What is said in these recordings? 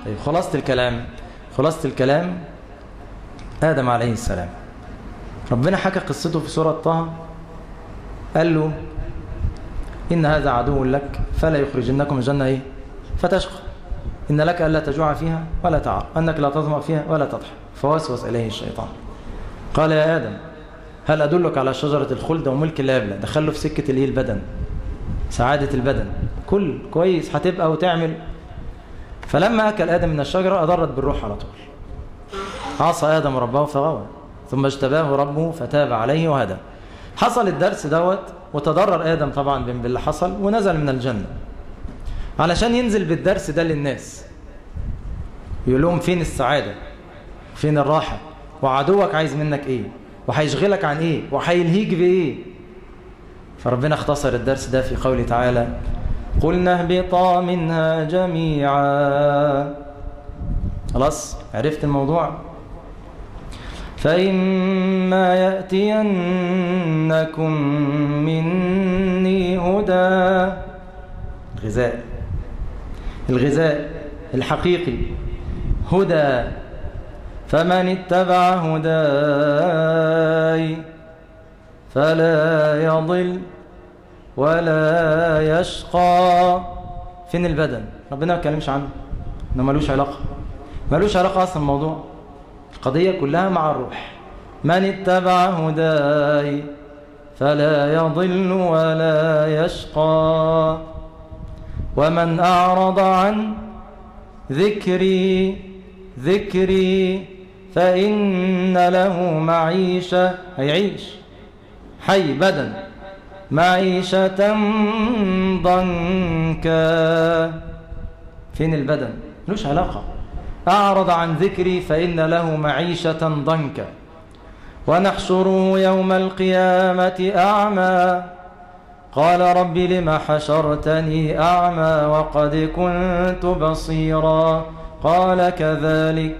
طيب خلاصة الكلام خلاصة الكلام آدم عليه السلام ربنا حكى قصته في سورة طه قال له إن هذا عدو لك فلا يخرجنكم الجنة إيه فتشقى إن لك ألا تجوع فيها ولا تعر أنك لا تظمأ فيها ولا تضحى فوسوس إليه الشيطان قال يا آدم هل أدلك على شجرة الخلد وملك لا يبلى دخله في سكة الإيه البدن سعادة البدن كل كويس هتبقى وتعمل فلما أكل آدم من الشجرة أضرت بالروح على طول عصى آدم ربه فغوى ثم اجتباه ربه فتاب عليه وهدى حصل الدرس دوت وتضرر آدم طبعا باللي حصل ونزل من الجنة علشان ينزل بالدرس ده للناس يقول لهم فين السعادة فين الراحة وعدوك عايز منك ايه وهيشغلك عن ايه وهيلهيك بايه فربنا اختصر الدرس ده في قوله تعالى قلنا اهبطا منها جميعا خلاص عرفت الموضوع فإما يأتينكم مني هدى الغذاء الغذاء الحقيقي هدى فمن اتبع هداي فلا يضل ولا يشقى فين البدن ربنا ما اتكلمش عنه انه ملوش علاقه ملوش علاقه اصلا الموضوع القضيه كلها مع الروح من اتبع هداي فلا يضل ولا يشقى ومن اعرض عن ذكري ذكري فإن له معيشة هيعيش حي بدن معيشة ضنكا فين البدن ملوش علاقة أعرض عن ذكري فإن له معيشة ضنكا ونحشره يوم القيامة أعمى قال رب لم حشرتني أعمى وقد كنت بصيرا قال كذلك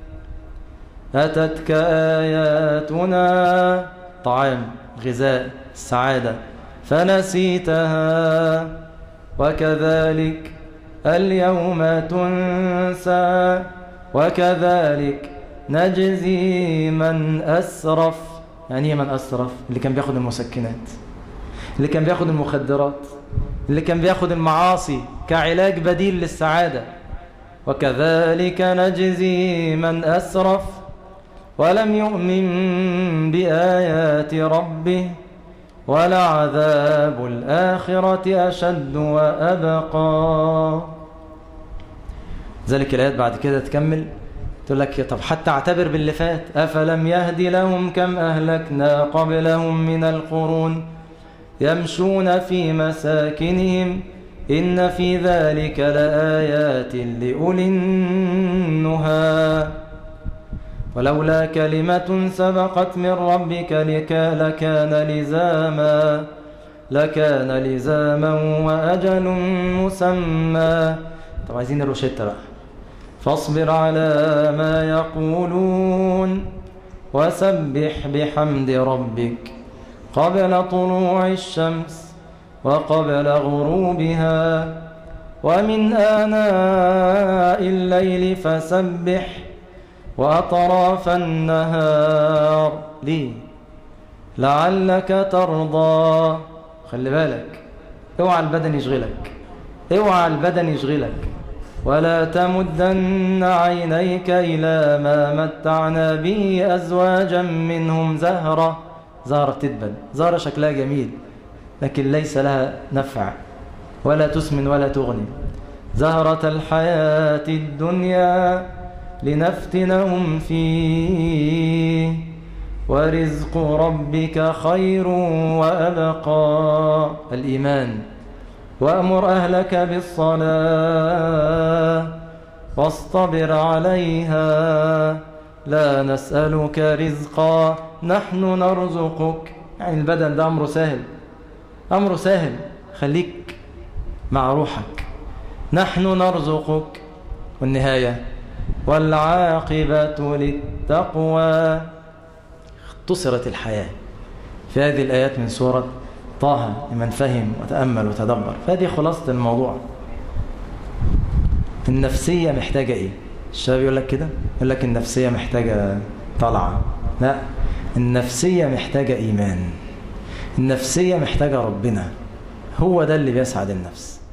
أتتك آياتنا طعام غذاء السعادة فنسيتها وكذلك اليوم تنسى وكذلك نجزي من أسرف يعني ايه من أسرف اللي كان بياخد المسكنات اللي كان بياخد المخدرات اللي كان بياخد المعاصي كعلاج بديل للسعادة وكذلك نجزي من أسرف ولم يؤمن بآيات ربه ولعذاب الآخرة أشد وأبقى ذلك الآيات بعد كده تكمل تقول لك طب حتى اعتبر باللي فات أفلم يهد لهم كم أهلكنا قبلهم من القرون يمشون في مساكنهم إن في ذلك لآيات لأولي النهى ولولا كلمة سبقت من ربك لكان لزاما لكان لزاما وأجل مسمى طب عايزين الروشتة بقى فاصبر على ما يقولون وسبح بحمد ربك قبل طلوع الشمس وقبل غروبها ومن آناء الليل فسبح وأطراف النهار ليه لعلك ترضى خلي بالك اوعى البدن يشغلك اوعى البدن يشغلك ولا تمدن عينيك إلى ما متعنا به أزواجا منهم زهرة زهرة تدبل زهرة شكلها جميل لكن ليس لها نفع ولا تسمن ولا تغني زهرة الحياة الدنيا لنفتنهم فيه ورزق ربك خير وأبقى الإيمان وأمر أهلك بالصلاة واصطبر عليها لا نسألك رزقا نحن نرزقك يعني البدن ده أمره سهل أمره سهل خليك مع روحك نحن نرزقك والنهاية والعاقبة للتقوى اختصرت الحياة في هذه الآيات من سورة طه لمن فهم وتأمل وتدبر فهذه خلاصة الموضوع النفسية محتاجة ايه الشباب يقول لك كده يقول لك النفسية محتاجة طلعة لا النفسية محتاجة إيمان النفسية محتاجة ربنا هو ده اللي بيسعد النفس